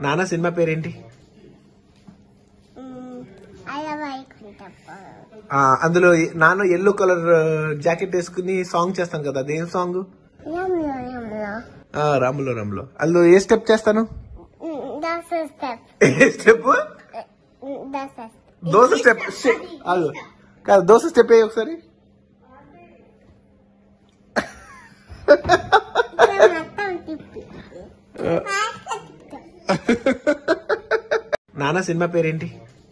నాన్న సినిమా పేరేంటి అలవైకుంటప్ప ఆ, అందులో నాన్న ఎల్లో కలర్ జాకెట్ వేసుకుని సాంగ్ చేస్తాను కదా అదేం సాంగ్ యమ్లో యమ్లో ఆ, రాములో రాములో అందులో ఏ స్టెప్ చేస్తాను దోస స్టెప్ ఏ step dosa dosa step shit. ఆగు కాదు దోశ స్టెప్ వేయి ఒకసారి మొత్తం తిప్పి నాన్న సినిమా పేరేంటి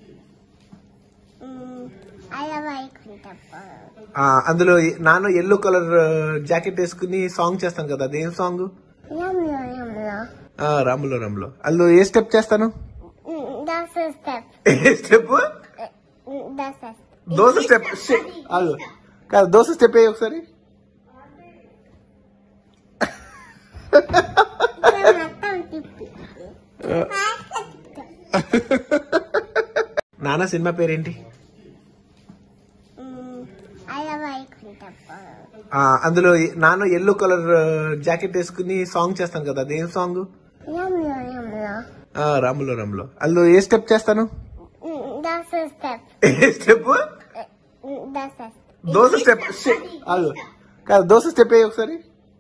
అలవైకుంటప్ప ఆ, అందులో నాన్న ఎల్లో కలర్ జాకెట్ వేసుకుని సాంగ్ చేస్తాను కదా అదేం సాంగ్ యమ్లో యమ్లో ఆ, రాములో రాములో అందులో ఏ స్టెప్ చేస్తాను దోస స్టెప్ ఏ step dosa dosa step shit. ఆగు కాదు దోశ స్టెప్ వేయి ఒకసారి మొత్తం తిప్పి నాన్న సినిమా పేరేంటి అలవైకుంటప్ప ఆ, అందులో నాన్న ఎల్లో కలర్ జాకెట్ వేసుకుని సాంగ్ చేస్తాను కదా అదేం సాంగ్ యమ్లో యమ్లో ఆ, రాములో రాములో అందులో ఏ స్టెప్ చేస్తాను దోస స్టెప్ ఏ step dosa dosa step shit. ఆగు కాదు దోశ స్టెప్ వేయి ఒకసారి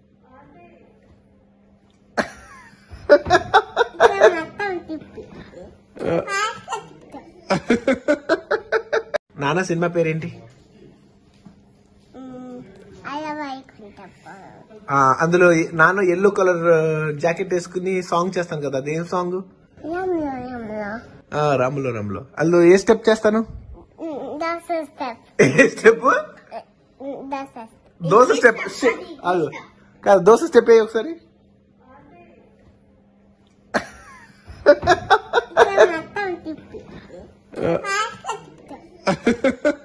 మొత్తం తిప్పి నాన్న సినిమా పేరేంటి అలవైకుంటప్ప ఆ, అందులో నాన్న ఎల్లో కలర్ జాకెట్ వేసుకుని సాంగ్ చేస్తాను కదా అదేం సాంగ్ యమ్లో యమ్లో ఆ, రాములో రాములో అందులో ఏ స్టెప్ చేస్తాను దోస స్టెప్ ఏ step dosa dosa step shit. ఆగు కాదు దోశ స్టెప్ వేయి ఒకసారి మొత్తం తిప్పి